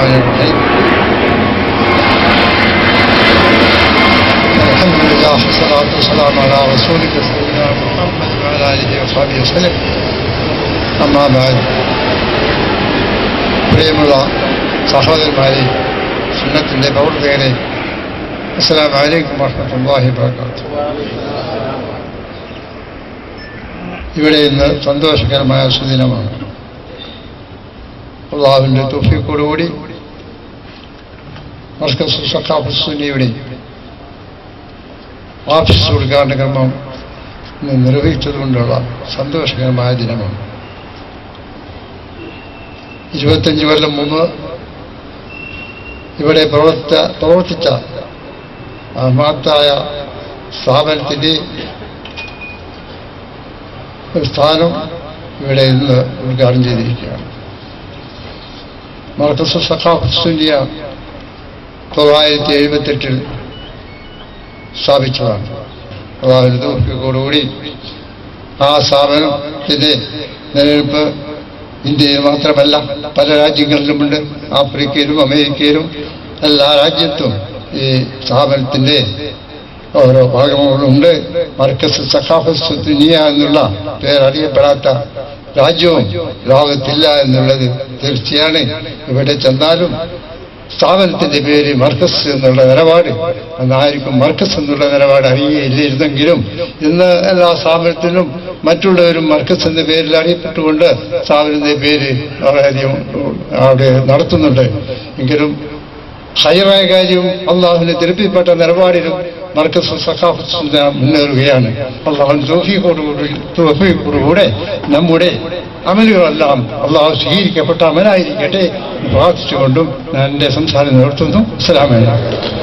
الرحمن الرحيم الحمد لله والصلاة والسلام على رسولك سيدنا محمد وعلى آله وصحبه وسلم أما بعد പ്രിയമുള്ള സഹോദരന്മാരെ സുന്നത്തിൻ്റെ പ്രവർത്തകരെ അസ്സാം വലൈക്കും വർഹമത്തല്ലാഹി വാബർക്കാത്തു ഇവിടെ ഇന്ന് സന്തോഷകരമായ സുദിനമാണ് അള്ളാഹുവിൻ്റെ തൊഫിക്കോടുകൂടി മർക്കസ് സഖാഫ് സുന്നിയുടെ ഓഫീസ് ഉദ്ഘാടന കർമ്മം ഇന്ന് നിർവഹിച്ചതുകൊണ്ടുള്ള സന്തോഷകരമായ ദിനമാണ് ഇരുപത്തഞ്ച് കൊല്ലം മുമ്പ് ഇവിടെ പ്രവർത്ത പ്രവർത്തിച്ച ആ മഹത്തായ സ്ഥാപനത്തിൻ്റെ ഒരു സ്ഥാനം ഇവിടെ ഇന്ന് ഉദ്ഘാടനം ചെയ്തിരിക്കുകയാണ് മർക്കസ് സഖാഫ് സുന്നിയ തൊള്ളായിരത്തി എഴുപത്തെട്ടിൽ സ്ഥാപിച്ചതാണ് അതായത് തോഫിക്കോടുകൂടി ആ സ്ഥാപനത്തിൻ്റെ നിലനിൽപ്പ് ഇന്ത്യയിൽ മാത്രമല്ല പല രാജ്യങ്ങളിലുമുണ്ട് ആഫ്രിക്കയിലും അമേരിക്കയിലും എല്ലാ രാജ്യത്തും ഈ സ്ഥാപനത്തിൻ്റെ ഓരോ ഭാഗങ്ങളുണ്ട് മർക്കസ് സഖാഫത്ത് ദുനിയ എന്നുള്ള പേരറിയപ്പെടാത്ത രാജ്യവും ലോകത്തില്ല എന്നുള്ളത് തീർച്ചയാണ് ഇവിടെ ചെന്നാലും സ്ഥാപനത്തിന്റെ പേര് മർക്കസ് എന്നുള്ള നിലപാട് അന്നായിരിക്കും മർക്കസ് എന്നുള്ള നിലപാട് അറിയില്ലായിരുന്നെങ്കിലും ഇന്ന് എല്ലാ സ്ഥാപനത്തിലും മറ്റുള്ളവരും മർക്കസ് എന്ന പേരിൽ അറിയപ്പെട്ടുകൊണ്ട് സ്ഥാപനത്തിന്റെ പേര് വളരെയധികം അവിടെ നടത്തുന്നുണ്ട് എങ്കിലും ഹൈറായ കാര്യവും അള്ളാഹുവിന് തിരുപ്പിപ്പെട്ട നിലപാടിലും മർക്കസ് സഖാഫത്ത് മുന്നേറുകയാണ് അള്ളാഹു തോഫിയോടുകൂടി തോഫിയോടുകൂടെ നമ്മുടെ അമലുകളെല്ലാം അള്ളാഹു സ്വീകരിക്കപ്പെട്ട അമലായിരിക്കട്ടെ പ്രാർത്ഥിച്ചുകൊണ്ടും ഞാൻ എൻ്റെ സംസാരം നിർത്തുന്നു അസ്സലാമലൈക്കും